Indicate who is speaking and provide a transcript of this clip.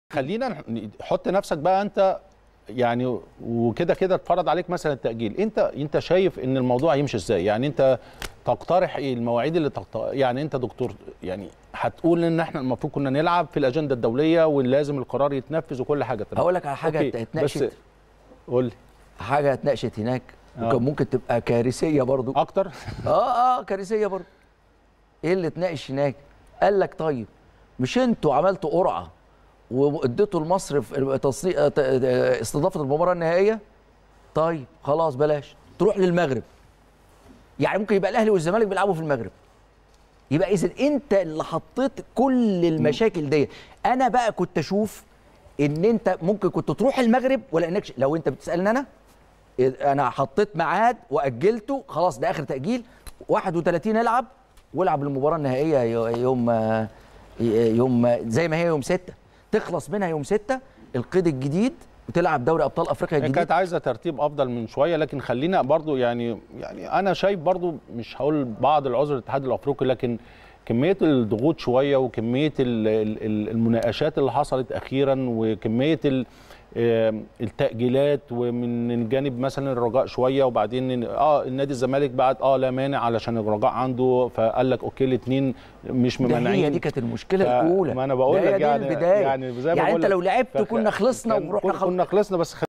Speaker 1: خلينا نح- حط نفسك بقى انت يعني وكده كده اتفرض عليك مثلا التاجيل انت انت شايف ان الموضوع هيمشي ازاي يعني انت تقترح ايه المواعيد اللي تقترح يعني انت دكتور يعني هتقول ان احنا المفروض كنا نلعب في الاجنده الدوليه ولازم القرار يتنفذ وكل حاجه تمام
Speaker 2: هقول لك على حاجه
Speaker 1: أوكي،
Speaker 2: اتناقشت
Speaker 1: بس قول لي
Speaker 2: حاجه اتناقشت هناك
Speaker 1: آه.
Speaker 2: وكان ممكن تبقى كارثيه برضو
Speaker 1: اكتر
Speaker 2: اه اه كارثيه برضو ايه اللي اتناقش هناك قال لك طيب مش انتوا عملتوا قرعه واديتوا لمصر في تصنيع آه، ت- آه، استضافه المباراه النهائيه طيب خلاص بلاش تروح للمغرب يعني ممكن يبقى الاهلي والزمالك بيلعبوا في المغرب يبقى اذا انت اللي حطيت كل المشاكل دي انا بقى كنت اشوف ان انت ممكن كنت تروح المغرب ولا انك لو انت بتسالني انا انا حطيت ميعاد واجلته خلاص ده اخر تاجيل 31 العب والعب المباراه النهائيه يوم يوم زي ما هي يوم 6 تخلص منها يوم 6 القيد الجديد وتلعب دوري ابطال افريقيا
Speaker 1: هي
Speaker 2: الجديد
Speaker 1: كانت عايزه ترتيب افضل من شويه لكن خلينا برضو يعني يعني انا شايف برضو مش هقول بعض العذر الاتحاد الافريقي لكن كميه الضغوط شويه وكميه ال- ال- ال- المناقشات اللي حصلت اخيرا وكميه ال- آم، التاجيلات ومن الجانب مثلا الرجاء شويه وبعدين اه النادي الزمالك بعد اه لا مانع علشان الرجاء عنده فقال لك اوكي الاثنين مش
Speaker 2: ده
Speaker 1: ممانعين
Speaker 2: هي دي كانت المشكله
Speaker 1: ف-
Speaker 2: الاولى
Speaker 1: ما أنا بقول
Speaker 2: ده هي
Speaker 1: لك
Speaker 2: دي
Speaker 1: يعني-
Speaker 2: البدايه
Speaker 1: يعني زي ما
Speaker 2: يعني
Speaker 1: بقول
Speaker 2: انت
Speaker 1: لك.
Speaker 2: لو لعبت
Speaker 1: فخ-
Speaker 2: كنا خلصنا
Speaker 1: كان-
Speaker 2: ورحنا
Speaker 1: كنا خلصنا بس